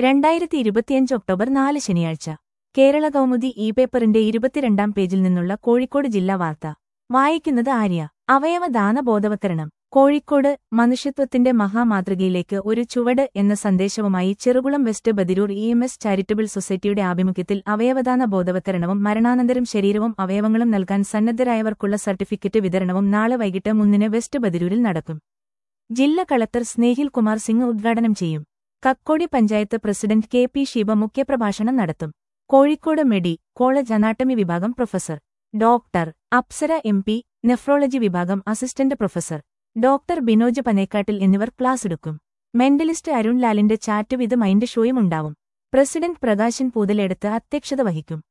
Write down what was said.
രണ്ടായിരത്തി ഇരുപത്തിയഞ്ച് ഒക്ടോബർ നാല് ശനിയാഴ്ച കേരള കൗമുദി ഇ പേപ്പറിന്റെ ഇരുപത്തിരണ്ടാം പേജിൽ നിന്നുള്ള കോഴിക്കോട് ജില്ലാ വാർത്ത വായിക്കുന്നത് ആര്യ അവയവദാന ബോധവത്കരണം കോഴിക്കോട് മനുഷ്യത്വത്തിന്റെ മഹാമാതൃകയിലേക്ക് ഒരു ചുവട് എന്ന സന്ദേശവുമായി Cherukulam west Badiroor E M S charitable സൊസൈറ്റിയുടെ ആഭിമുഖ്യത്തിൽ അവയവദാന ബോധവത്കരണവും മരണാനന്തരം ശരീരവും അവയവങ്ങളും നൽകാൻ സന്നദ്ധരായവർക്കുള്ള സർട്ടിഫിക്കറ്റ് വിതരണവും നാളെ വൈകിട്ട് മൂന്നിന് വെസ്റ്റ് ബദിരൂരിൽ നടക്കും ജില്ലാ കളക്ടർ സ്നേഹിൽ കുമാർ സിംഗ് ഉദ്ഘാടനം ചെയ്യും Kakkodi panchayat president K P Shiva മുഖ്യപ്രഭാഷണം നടത്തും കോഴിക്കോട് മെഡി കോളേജ് അനാട്ടമി വിഭാഗം professor doctor Apsara M P nephrology വിഭാഗം assistant professor doctor Binoj Panekkattil എന്നിവർ ക്ലാസ് എടുക്കും മെന്റലിസ്റ്റ് അരുൺ ലാലിന്റെ ചാറ്റ് വിത്ത് മൈൻഡ് ഷോയും ഉണ്ടാവും പ്രസിഡന്റ് പ്രകാശൻ പൂതലെടുത്ത് അധ്യക്ഷത വഹിക്കും